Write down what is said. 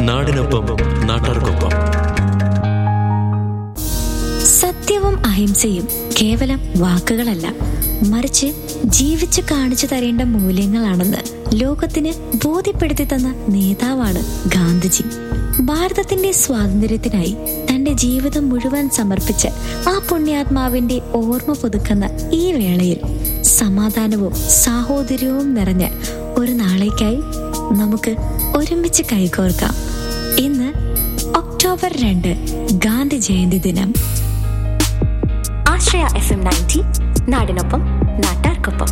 നാടിനൊപ്പം നാട്ടാർക്കൊപ്പം സത്യവും അഹിംസയും കേവലം വാക്കുകളല്ല മറിച്ച് ജീവിച്ച് കാണിച്ചു തരേണ്ട മൂല്യങ്ങളാണെന്ന് ലോകത്തിന് ബോധ്യപ്പെടുത്തി തന്ന നേതാവാണ് ഗാന്ധിജി ഭാരതത്തിന്റെ സ്വാതന്ത്ര്യത്തിനായി തന്റെ ജീവിതം മുഴുവൻ സമർപ്പിച്ച് ആ പുണ്യാത്മാവിന്റെ ഓർമ്മ പുതുക്കുന്ന ഈ വേളയിൽ സമാധാനവും സാഹോദര്യവും നിറഞ്ഞ ഒരു നാളേക്കായി നമുക്ക് ഒരുമിച്ച് കൈകോർക്കാം ഇന്ന് ഒക്ടോബർ രണ്ട് ഗാന്ധി ജയന്തി ദിനം ആശ്രയ എഫ് എം നയൻറ്റി നാടിനൊപ്പം നാട്ടാർക്കൊപ്പം